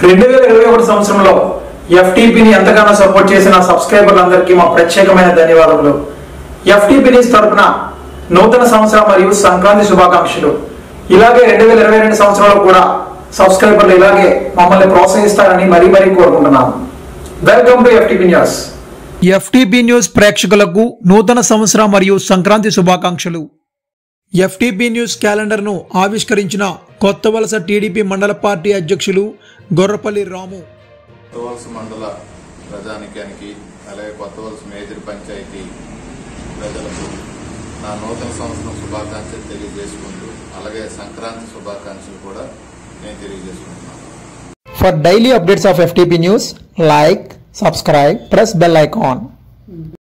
రెండు వేల ఇరవై ఒకటి సంవత్సరంలో ఎఫ్టీపీని ఎంతగానో సపోర్ట్ చేసిన సబ్స్క్రైబర్లందరికీ మా ప్రత్యేకమైన ధన్యవాదములు ఎఫ్టీపీ న్యూస్ తరపున నూతన సంవత్సరం మరియు సంక్రాంతి శుభాకాంక్షలు ఇలాగే రెండు వేల ఇరవై రెండు సంవత్సరంలో కూడా సబ్స్క్రైబర్లు ఇలాగే మమ్మల్ని ప్రోత్సహిస్తారని మరీ మరీ కోరుకుంటున్నాను welcome to FTP News FTP News ప్రేక్షకులకు నూతన సంవత్సరం మరియు సంక్రాంతి శుభాకాంక్షలు ఎఫ్టీపీ న్యూస్ క్యాలెండర్ను ఆవిష్కరించిన కొత్త వలస టీడీపీ మండల పార్టీ అధ్యక్షులు గొర్రపల్లి రాము కొత్తవలస మండల ప్రజానికానికి అలాగే కొత్తవలస మేజర్ పంచాయతీ ప్రజలకు నా నూతన సంవత్సరం శుభాకాంక్షలు తెలియజేసుకుంటూ అలాగే సంక్రాంతి శుభాకాంక్షలు కూడా నేను తెలియజేసుకుంటున్నాను For daily updates of FTP news, like, subscribe, press bell icon.